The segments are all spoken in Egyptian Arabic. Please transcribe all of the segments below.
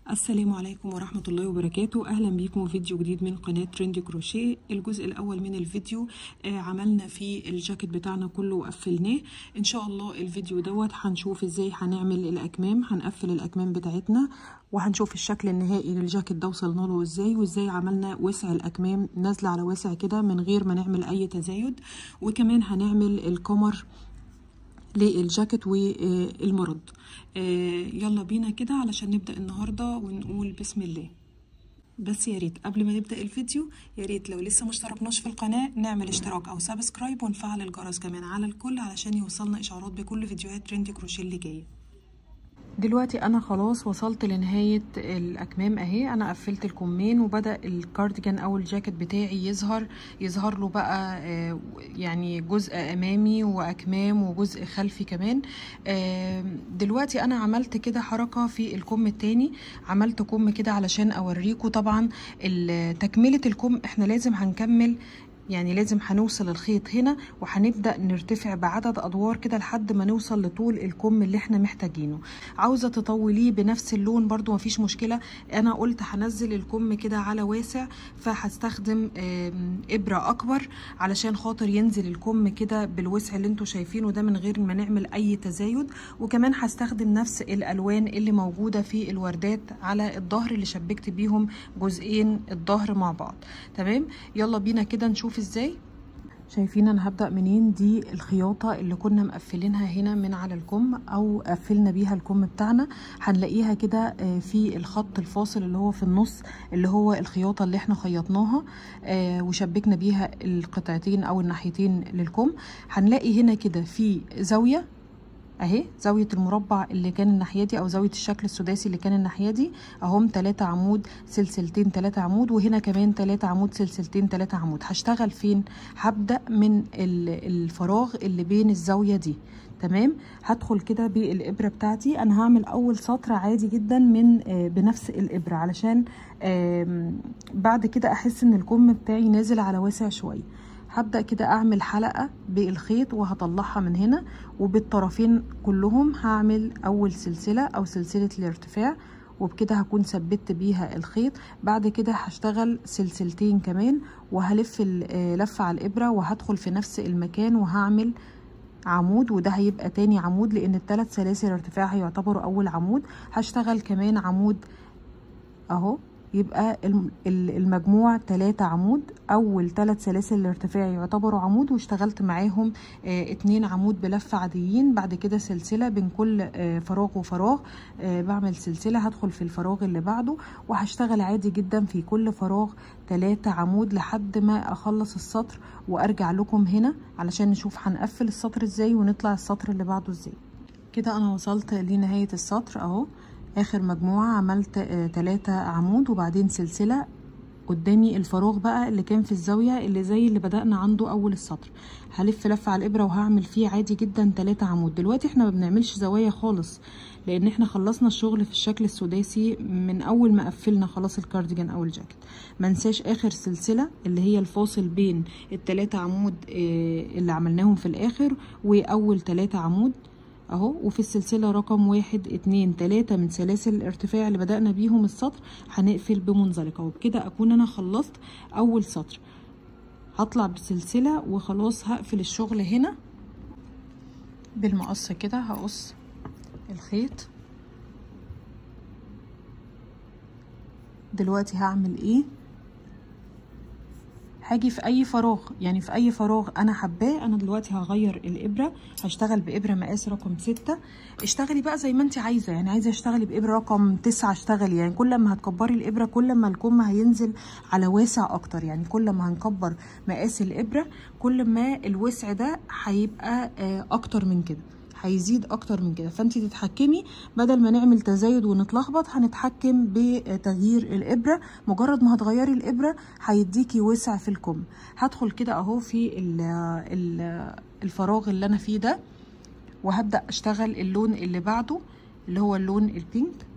السلام عليكم ورحمة الله وبركاته أهلا بيكم في فيديو جديد من قناة ترندي كروشيه الجزء الأول من الفيديو آه عملنا فيه الجاكيت بتاعنا كله وقفلناه إن شاء الله الفيديو دوت هنشوف إزاي هنعمل الأكمام هنقفل الأكمام بتاعتنا وهنشوف الشكل النهائي للجاكيت ده وصلنا له إزاي وإزاي عملنا وسع الأكمام نازلة على واسع كده من غير ما نعمل أي تزايد وكمان هنعمل القمر للجاكيت والمرض يلا بينا كده علشان نبدأ النهاردة ونقول بسم الله بس يا ريت قبل ما نبدأ الفيديو يا ريت لو لسه مشتركناش في القناة نعمل اشتراك او سبسكرايب ونفعل الجرس كمان على الكل علشان يوصلنا اشعارات بكل فيديوهات ترندي كروشيه اللي جايه دلوقتي انا خلاص وصلت لنهاية الاكمام اهي انا قفلت الكمين وبدأ الكارديجان او الجاكيت بتاعي يظهر يظهر له بقى يعني جزء امامي واكمام وجزء خلفي كمان دلوقتي انا عملت كده حركة في الكم التاني عملت كم كده علشان اوريكم طبعا تكملة الكم احنا لازم هنكمل يعني لازم هنوصل الخيط هنا وهنبدا نرتفع بعدد ادوار كده لحد ما نوصل لطول الكم اللي احنا محتاجينه عاوزه تطوليه بنفس اللون برضو مفيش مشكله انا قلت هنزل الكم كده على واسع فهستخدم ابره اكبر علشان خاطر ينزل الكم كده بالوسع اللي انتوا شايفينه ده من غير ما نعمل اي تزايد وكمان هستخدم نفس الالوان اللي موجوده في الوردات على الظهر اللي شبكت بيهم جزئين الظهر مع بعض تمام يلا بينا كده نشوف ازاي شايفين انا هبدا منين دي الخياطه اللي كنا مقفلينها هنا من على الكم او قفلنا بيها الكم بتاعنا هنلاقيها كده في الخط الفاصل اللي هو في النص اللي هو الخياطه اللي احنا خيطناها وشبكنا بيها القطعتين او الناحيتين للكم هنلاقي هنا كده في زاويه اهي زاويه المربع اللي كان الناحيه دي او زاويه الشكل السداسي اللي كان الناحيه دي اهم 3 عمود سلسلتين 3 عمود وهنا كمان 3 عمود سلسلتين 3 عمود هشتغل فين هبدا من الفراغ اللي بين الزاويه دي تمام هدخل كده بالابره بتاعتي انا هعمل اول سطر عادي جدا من بنفس الابره علشان بعد كده احس ان الكم بتاعي نازل على واسع شويه هبدأ كده أعمل حلقة بالخيط وهطلعها من هنا وبالطرفين كلهم هعمل أول سلسلة أو سلسلة الارتفاع وبكده هكون ثبت بيها الخيط بعد كده هشتغل سلسلتين كمان وهلف لفة على الإبرة وهدخل في نفس المكان وهعمل عمود وده هيبقى تاني عمود لأن الثلاث سلاسل ارتفاع هيعتبروا أول عمود هشتغل كمان عمود أهو يبقى المجموع تلاتة عمود اول تلات سلاسل الارتفاع يعتبروا عمود واشتغلت معاهم اه اتنين عمود بلفة عاديين بعد كده سلسلة بين كل اه فراغ وفراغ اه بعمل سلسلة هدخل في الفراغ اللي بعده وهشتغل عادي جدا في كل فراغ تلاتة عمود لحد ما اخلص السطر وارجع لكم هنا علشان نشوف هنقفل السطر ازاي ونطلع السطر اللي بعده ازاي كده انا وصلت لنهاية السطر اهو اخر مجموعة عملت آه تلاتة عمود وبعدين سلسلة قدامي الفراغ بقى اللي كان في الزاوية اللي زي اللي بدأنا عنده اول السطر هلف لفة على الابرة وهعمل فيه عادي جدا تلاتة عمود دلوقتي احنا ما بنعملش زوايا خالص لان احنا خلصنا الشغل في الشكل السداسي من اول ما قفلنا خلاص الكارديجان او الجاكيت منساش اخر سلسلة اللي هي الفاصل بين التلاتة عمود آه اللي عملناهم في الاخر واول تلاتة عمود اهو وفي السلسلة رقم واحد اتنين تلاتة من سلاسل الارتفاع اللي بدأنا بيهم السطر هنقفل بمنزلقة وبكده اكون انا خلصت اول سطر هطلع بسلسلة وخلاص هقفل الشغل هنا بالمقص كده هقص الخيط دلوقتي هعمل ايه هاجي في اي فراغ يعني في اي فراغ انا حباه انا دلوقتي هغير الابره هشتغل بابره مقاس رقم ستة اشتغلي بقى زي ما انت عايزه يعني عايزه اشتغلي بابره رقم تسعة اشتغلي يعني كل ما هتكبري الابره كل ما الكم هينزل على واسع اكتر يعني كل ما هنكبر مقاس الابره كل ما الوسع ده هيبقى اكتر من كده هيزيد اكتر من كده فانت تتحكمي بدل ما نعمل تزايد ونتلخبط هنتحكم بتغيير الابره مجرد ما هتغيري الابره هيديكي وسع في الكم هدخل كده اهو في ال ال الفراغ اللي انا فيه ده وهبدا اشتغل اللون اللي بعده اللي هو اللون البينك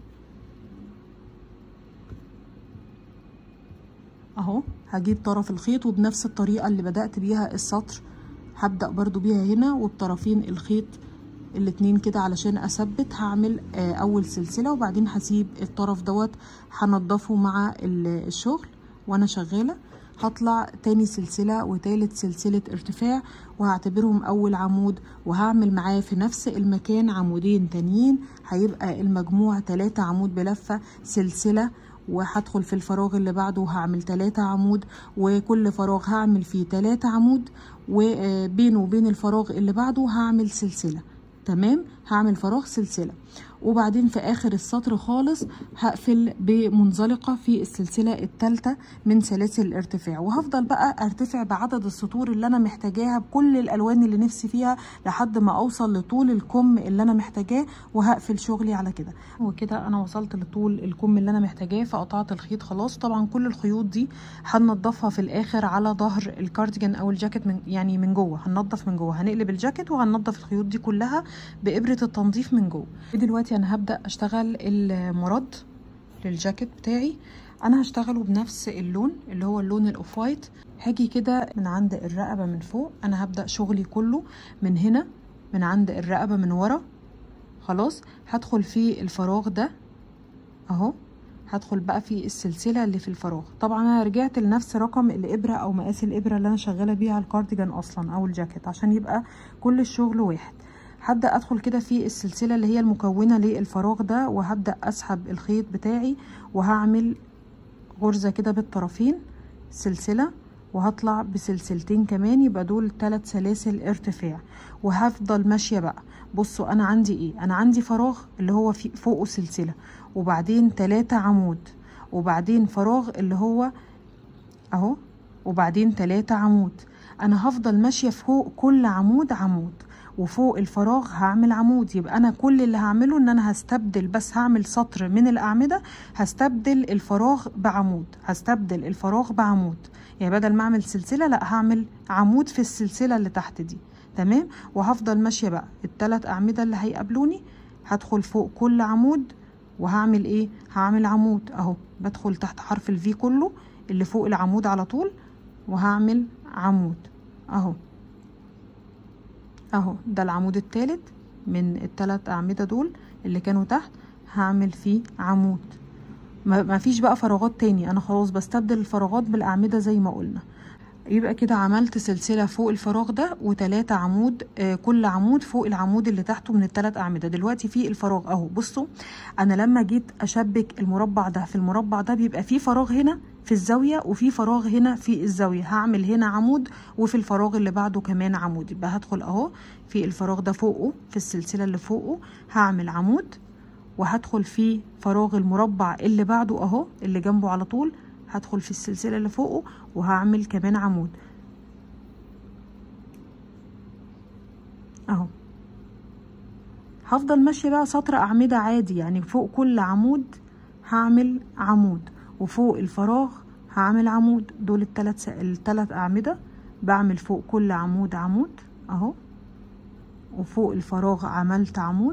اهو هجيب طرف الخيط وبنفس الطريقه اللي بدات بيها السطر هبدا برضو بيها هنا وبطرفين الخيط الاتنين كده علشان اثبت هعمل آه اول سلسله وبعدين هسيب الطرف دوت هنضفه مع الشغل وانا شغاله هطلع تاني سلسلة وتالت سلسلة ارتفاع وهعتبرهم أول عمود وهعمل معاه في نفس المكان عمودين تانيين هيبقى المجموع تلاتة عمود بلفة سلسلة وهدخل في الفراغ اللي بعده وهعمل تلاتة عمود وكل فراغ هعمل فيه تلاتة عمود وبينه وبين الفراغ اللي بعده هعمل سلسلة تمام هعمل فراغ سلسلة وبعدين في اخر السطر خالص هقفل بمنزلقة في السلسلة الثالثة من سلاسل الارتفاع وهفضل بقى ارتفع بعدد السطور اللي انا محتاجاها بكل الالوان اللي نفسي فيها لحد ما اوصل لطول الكم اللي انا محتاجاه وهقفل شغلي على كده وكده انا وصلت لطول الكم اللي انا محتاجاه فقطعت الخيط خلاص طبعا كل الخيوط دي هننضفها في الاخر على ظهر الكارديجان او الجاكيت من يعني من جوه هننضف من جوه هنقلب الجاكيت وهننضف الخيوط دي كلها بابره التنظيف من جوه دلوقتي انا هبدا اشتغل المرد للجاكيت بتاعي انا هشتغله بنفس اللون اللي هو اللون الاوف وايت هاجي كده من عند الرقبه من فوق انا هبدا شغلي كله من هنا من عند الرقبه من ورا خلاص هدخل في الفراغ ده اهو هدخل بقى في السلسله اللي في الفراغ طبعا انا رجعت لنفس رقم الابره او مقاس الابره اللي انا شغاله بيها الكارديجان اصلا او الجاكيت عشان يبقى كل الشغل واحد هبدا ادخل كده في السلسله اللي هي المكونه للفراغ ده وهبدا اسحب الخيط بتاعي وهعمل غرزه كده بالطرفين سلسله وهطلع بسلسلتين كمان يبقى دول ثلاث سلاسل ارتفاع وهفضل ماشيه بقى بصوا انا عندي ايه انا عندي فراغ اللي هو في فوقه سلسله وبعدين ثلاثة عمود وبعدين فراغ اللي هو اهو وبعدين ثلاثة عمود انا هفضل ماشيه فوق كل عمود عمود وفوق الفراغ هعمل عمود يبقى انا كل اللي هعمله ان انا هستبدل بس هعمل سطر من الاعمده هستبدل الفراغ بعمود هستبدل الفراغ بعمود يعني بدل ما اعمل سلسله لا هعمل عمود في السلسله اللي تحت دي تمام وهفضل ماشيه بقى الثلاث اعمده اللي هيقابلوني هدخل فوق كل عمود وهعمل ايه هعمل عمود اهو بدخل تحت حرف الفي كله اللي فوق العمود على طول وهعمل عمود اهو اهو ده العمود الثالث من الثلاث اعمده دول اللي كانوا تحت هعمل فيه عمود ما فيش بقى فراغات تاني انا خلاص بستبدل الفراغات بالاعمده زي ما قلنا يبقى كده عملت سلسله فوق الفراغ ده وتلاتة عمود آه كل عمود فوق العمود اللي تحته من التلات اعمده دلوقتي في الفراغ اهو بصوا انا لما جيت اشبك المربع ده في المربع ده بيبقى في فراغ هنا في الزاويه وفي فراغ هنا في الزاويه هعمل هنا عمود وفي الفراغ اللي بعده كمان عمود يبقى هدخل اهو في الفراغ ده فوقه في السلسله اللي فوقه هعمل عمود وهدخل في فراغ المربع اللي بعده اهو اللي جنبه على طول هدخل في السلسلة اللي فوقه وهعمل كمان عمود اهو هفضل ماشية بقى سطر أعمدة عادي يعني فوق كل عمود هعمل عمود وفوق الفراغ هعمل عمود دول التلات س... التلات أعمدة بعمل فوق كل عمود عمود اهو وفوق الفراغ عملت عمود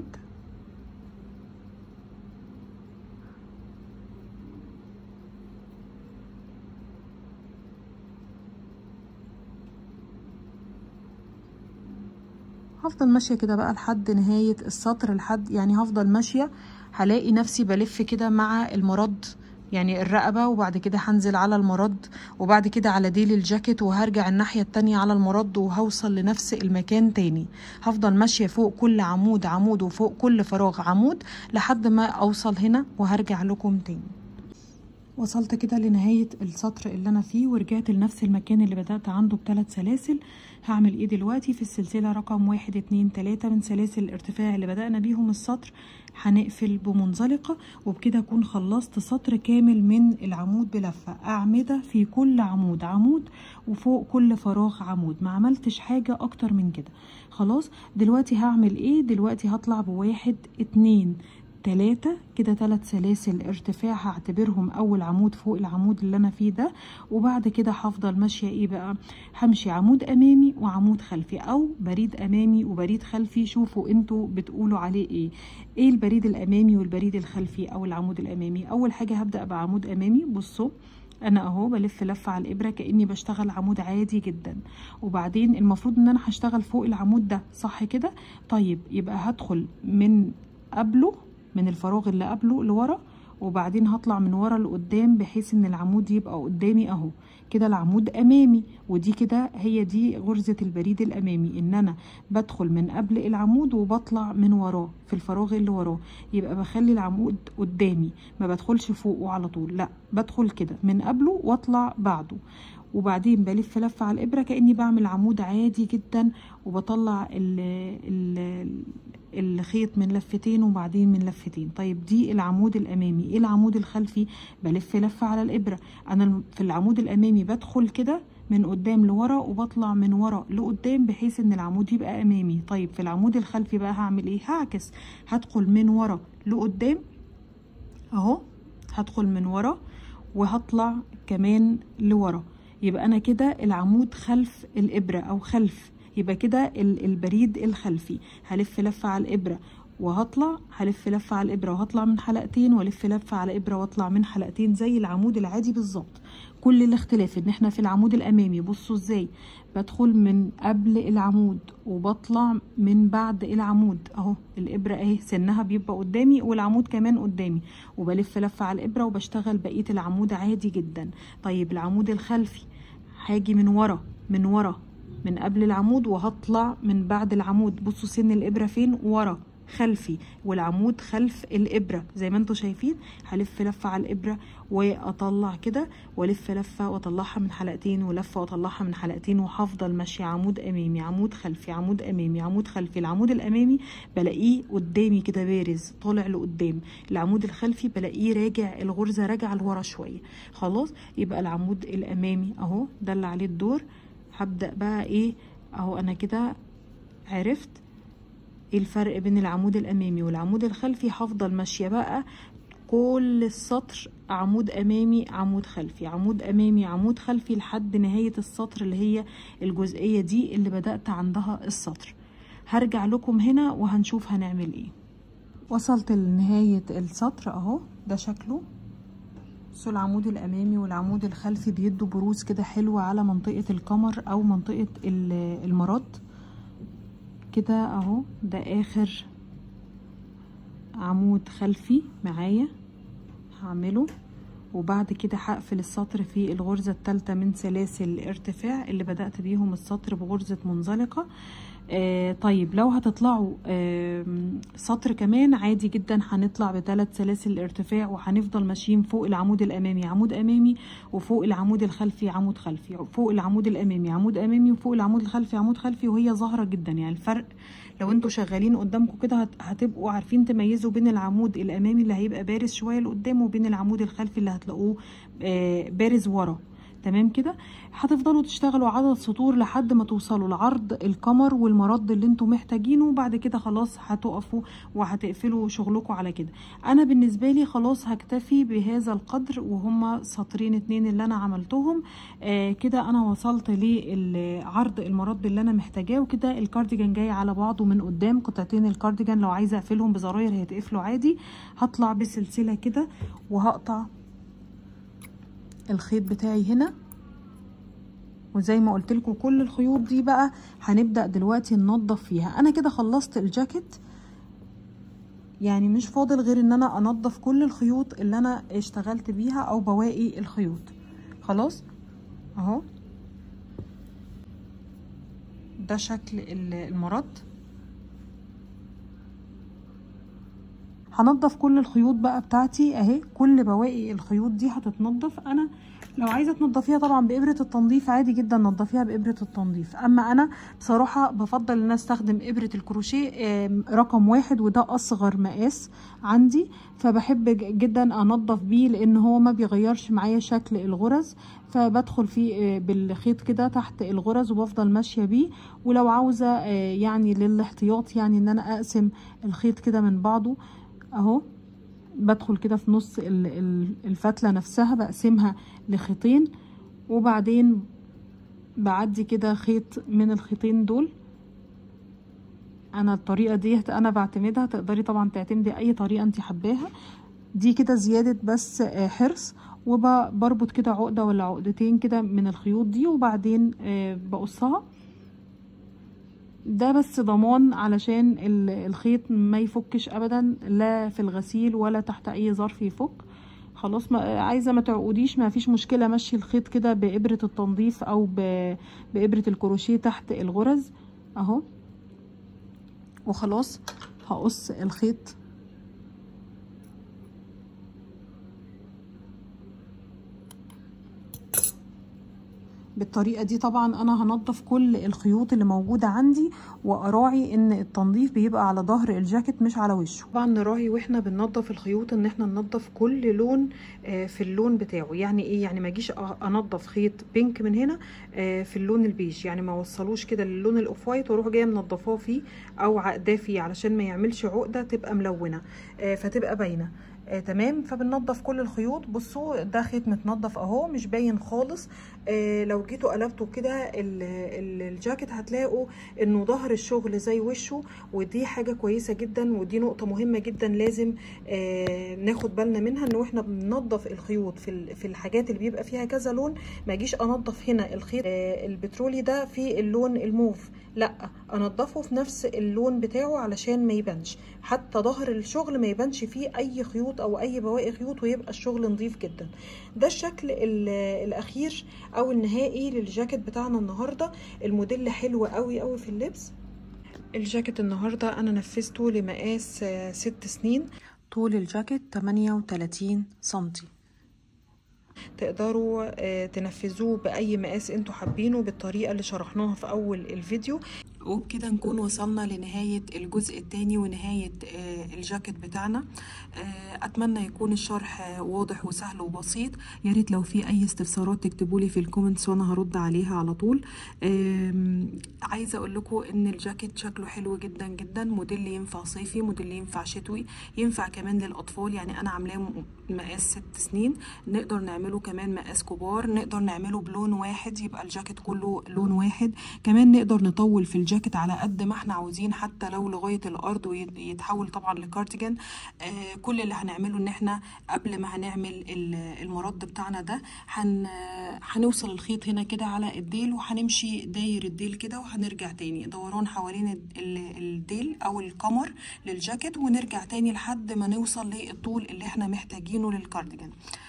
هفضل ماشيه كده بقى لحد نهايه السطر لحد يعني هفضل ماشيه هلاقي نفسي بلف كده مع المرد يعني الرقبه وبعد كده هنزل على المرد وبعد كده على ديل الجاكيت وهرجع الناحيه التانية على المرد وهوصل لنفس المكان تاني هفضل ماشيه فوق كل عمود عمود وفوق كل فراغ عمود لحد ما اوصل هنا وهرجع لكم تاني وصلت كده لنهاية السطر اللي أنا فيه ورجعت لنفس المكان اللي بدأت عنده بثلاث سلاسل هعمل ايه دلوقتي في السلسلة رقم واحد اتنين تلاتة من سلاسل الارتفاع اللي بدأنا بيهم السطر هنقفل بمنزلقة وبكده أكون خلصت سطر كامل من العمود بلفة أعمدة في كل عمود عمود وفوق كل فراغ عمود ما عملتش حاجة أكتر من كده خلاص دلوقتي هعمل ايه دلوقتي هطلع بواحد اتنين تلاتة كده تلات سلاسل ارتفاع هعتبرهم اول عمود فوق العمود اللي انا فيه ده وبعد كده هفضل ماشيه ايه بقى همشي عمود امامي وعمود خلفي او بريد امامي وبريد خلفي شوفوا انتوا بتقولوا عليه ايه ايه البريد الامامي والبريد الخلفي او العمود الامامي اول حاجه هبدا بعمود امامي بصوا انا اهو بلف لفه على الابره كاني بشتغل عمود عادي جدا وبعدين المفروض ان انا هشتغل فوق العمود ده صح كده طيب يبقى هدخل من قبله من الفراغ اللي قبله لورا وبعدين هطلع من ورا لقدام بحيث ان العمود يبقى قدامي اهو كده العمود امامي ودي كده هي دي غرزة البريد الامامي ان انا بدخل من قبل العمود وبطلع من وراه في الفراغ اللي وراه يبقى بخلي العمود قدامي ما بدخلش فوقه على طول لا بدخل كده من قبله واطلع بعده وبعدين بلف لفة على الإبرة كأني بعمل عمود عادي جدا وبطلع ال ال الخيط من لفتين وبعدين من لفتين طيب دي العمود الأمامي إيه العمود الخلفي بلف لفة على الإبرة أنا في العمود الأمامي بدخل كده من قدام لورا وبطلع من ورا لقدام بحيث ان العمود يبقى امامي طيب في العمود الخلفي بقى هعمل ايه هعكس هدخل من ورا لقدام اهو هدخل من ورا وهطلع كمان لورا يبقى انا كده العمود خلف الابره او خلف يبقى كده البريد الخلفي هلف لفه على الابره وهطلع هلف لفه على الابره وهطلع من حلقتين والف لفه على ابره واطلع من حلقتين زي العمود العادي بالظبط كل الاختلاف ان احنا في العمود الامامي بصوا ازاي بدخل من قبل العمود وبطلع من بعد العمود اهو الابره اهي سنها بيبقى قدامي والعمود كمان قدامي وبلف لفه على الابره وبشتغل بقيه العمود عادي جدا طيب العمود الخلفي هاجي من ورا من ورا من قبل العمود وهطلع من بعد العمود بصوا سن الابره فين ورا خلفي والعمود خلف الابره زي ما انتم شايفين هلف لفه على الابره واطلع كده والف لفه واطلعها من حلقتين ولفه واطلعها من حلقتين وهفضل ماشيه عمود امامي عمود خلفي عمود امامي عمود خلفي العمود الامامي بلاقيه قدامي كده بارز طالع لقدام العمود الخلفي بلاقيه راجع الغرزه راجعه لورا شويه خلاص يبقى العمود الامامي اهو ده اللي عليه الدور هبدا بقى ايه اهو انا كده عرفت ايه الفرق بين العمود الامامي والعمود الخلفي هفضل ماشيه بقى كل السطر عمود امامي عمود خلفي عمود امامي عمود خلفي لحد نهايه السطر اللي هي الجزئيه دي اللي بدات عندها السطر هرجع لكم هنا وهنشوف هنعمل ايه وصلت لنهايه السطر اهو ده شكله بصوا العمود الامامي والعمود الخلفي بيدوا بروز كده حلوه على منطقه القمر او منطقه المرات كده اهو ده اخر عمود خلفي معايا هعمله وبعد كده هقفل السطر في الغرزة الثالثة من سلاسل الارتفاع اللي بدأت بيهم السطر بغرزة منزلقة آه طيب لو هتطلعوا آه سطر كمان عادي جدا هنطلع بثلاث سلاسل الارتفاع وهنفضل ماشيين فوق العمود الامامي عمود امامي وفوق العمود الخلفي عمود خلفي فوق العمود الامامي عمود امامي وفوق العمود الخلفي عمود خلفي وهي ظاهره جدا يعني الفرق لو انتوا شغالين قدامكم كده هتبقوا عارفين تميزوا بين العمود الامامي اللي هيبقى بارز شويه لقدام وبين العمود الخلفي اللي هتلاقوه آه بارز ورا تمام كده هتفضلوا تشتغلوا عدد سطور لحد ما توصلوا لعرض القمر والمرد اللي انتوا محتاجينه وبعد كده خلاص هتقفوا وهتقفلوا شغلكم على كده انا بالنسبه لي خلاص هكتفي بهذا القدر وهما سطرين اتنين اللي انا عملتهم آه كده انا وصلت لعرض المرد اللي انا محتاجاه وكده الكارديجان جاي على بعضه من قدام قطعتين الكارديجان لو عايزه اقفلهم بزراير هيتقفلوا عادي هطلع بسلسله كده وهقطع الخيط بتاعي هنا وزي ما قلت لكم كل الخيوط دي بقى هنبدا دلوقتي ننظف فيها انا كده خلصت الجاكيت يعني مش فاضل غير ان انا انضف كل الخيوط اللي انا اشتغلت بيها او بواقي الخيوط خلاص اهو ده شكل المرد هنضف كل الخيوط بقى بتاعتي اهي كل بواقي الخيوط دي هتتنضف انا لو عايزه تنضفيها طبعا بابره التنظيف عادي جدا نضفيها بابره التنظيف اما انا بصراحه بفضل ان انا استخدم ابره الكروشيه رقم واحد وده اصغر مقاس عندي فبحب جدا انضف بيه لان هو ما بيغيرش معايا شكل الغرز فبدخل فيه بالخيط كده تحت الغرز وبفضل ماشيه بيه ولو عاوزه يعني للاحتياط يعني ان انا اقسم الخيط كده من بعضه اهو بدخل كده في نص الفتله نفسها بقسمها لخيطين وبعدين بعدي كده خيط من الخيطين دول انا الطريقه دي انا بعتمدها تقدري طبعا تعتمدي اي طريقه انت حباها دي كده زياده بس حرص وبربط كده عقده ولا عقدتين كده من الخيوط دي وبعدين آه بقصها ده بس ضمان علشان الخيط ما يفكش ابدا لا في الغسيل ولا تحت اي ظرف يفك خلاص ما عايزه ما تعقديش ما فيش مشكله مشي الخيط كده بابره التنظيف او بابره الكروشيه تحت الغرز اهو وخلاص هقص الخيط بالطريقه دي طبعا انا هنضف كل الخيوط اللي موجوده عندي واراعي ان التنظيف بيبقى على ظهر الجاكيت مش على وشه طبعا نراعي واحنا بننضف الخيوط ان احنا ننضف كل لون في اللون بتاعه يعني ايه يعني ما اجيش انضف خيط بينك من هنا في اللون البيج يعني ما اوصلوش كده للون الاوف وايت واروح جايه منضفاه فيه او عقداه فيه علشان ما يعملش عقده تبقى ملونه فتبقى باينه آه تمام فبننضف كل الخيوط بصوا ده خيط متنضف اهو مش باين خالص آه لو جيتوا قلبتوا كده الجاكيت هتلاقوا انه ظهر الشغل زي وشه ودي حاجه كويسه جدا ودي نقطه مهمه جدا لازم آه ناخد بالنا منها انه احنا بننضف الخيوط في في الحاجات اللي بيبقى فيها كذا لون ما اجيش انضف هنا الخيط آه البترولي ده في اللون الموف لا انضفه في نفس اللون بتاعه علشان ما يبانش حتى ظهر الشغل ما يبانش فيه اي خيوط او اي بواقي خيوط ويبقى الشغل نظيف جدا ده الشكل الاخير او النهائي للجاكيت بتاعنا النهارده الموديل حلو قوي قوي في اللبس الجاكيت النهارده انا نفذته لمقاس ست سنين طول الجاكيت 38 سنتي تقدروا تنفذوه باي مقاس انتوا حابينه بالطريقه اللي شرحناها في اول الفيديو وبكده نكون وصلنا لنهاية الجزء الثاني ونهاية الجاكيت بتاعنا أتمنى يكون الشرح واضح وسهل وبسيط يا ريت لو في أي استفسارات تكتبوا لي في الكومنتس وأنا هرد عليها على طول عايزة أقول لكم إن الجاكيت شكله حلو جدا جدا موديل ينفع صيفي موديل ينفع شتوي ينفع كمان للأطفال يعني أنا عاملاه مقاس ست سنين نقدر نعمله كمان مقاس كبار نقدر نعمله بلون واحد يبقى الجاكيت كله لون واحد كمان نقدر نطول في الجاكيت الجاكيت على قد ما احنا عاوزين حتى لو لغايه الارض ويتحول طبعا لكارتيجان آه كل اللي هنعمله ان احنا قبل ما هنعمل المرد بتاعنا ده هن هنوصل الخيط هنا كده على الديل وهنمشي داير الديل كده وهنرجع تاني دوران حوالين الديل او القمر للجاكيت ونرجع تاني لحد ما نوصل للطول اللي احنا محتاجينه للكارديجان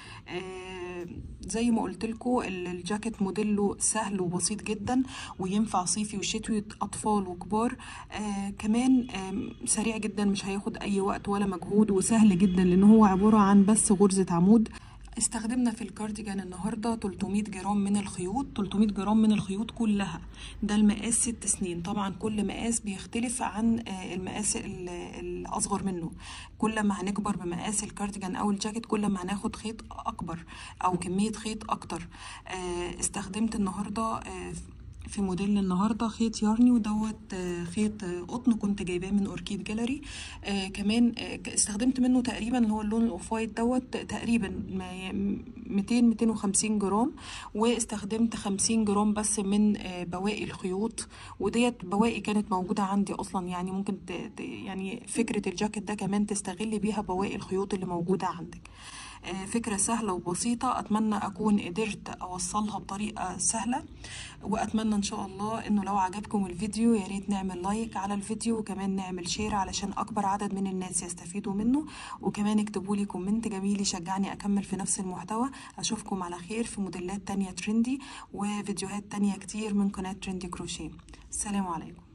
آه زي ما قلت لكم الجاكيت موديله سهل وبسيط جدا وينفع صيفي وشتوي اطفال وكبار آه كمان آه سريع جدا مش هياخد اي وقت ولا مجهود وسهل جدا لان هو عباره عن بس غرزه عمود استخدمنا في الكارديجان النهارده 300 جرام من الخيوط 300 جرام من الخيوط كلها ده المقاس ست سنين طبعا كل مقاس بيختلف عن المقاس الاصغر منه كل ما هنكبر بمقاس الكارديجان او الجاكيت كل ما هناخد خيط اكبر او كميه خيط اكتر استخدمت النهارده في موديل النهارده خيط يارني ودوت خيط قطن كنت جايباه من اوركيد جاليري آه كمان آه استخدمت منه تقريبا اللي هو اللون الاوف وايت دوت تقريبا 200 250 جرام واستخدمت 50 جرام بس من آه بواقي الخيوط وديت بواقي كانت موجوده عندي اصلا يعني ممكن يعني فكره الجاكيت ده كمان تستغلي بيها بواقي الخيوط اللي موجوده عندك فكرة سهلة وبسيطة أتمنى أكون قدرت أوصلها بطريقة سهلة وأتمنى إن شاء الله إنه لو عجبكم الفيديو يا ريت نعمل لايك على الفيديو وكمان نعمل شير علشان أكبر عدد من الناس يستفيدوا منه وكمان اكتبوا لي كومنت جميل يشجعني أكمل في نفس المحتوى أشوفكم على خير في موديلات تانية ترندي وفيديوهات تانية كتير من قناة ترندي كروشيه السلام عليكم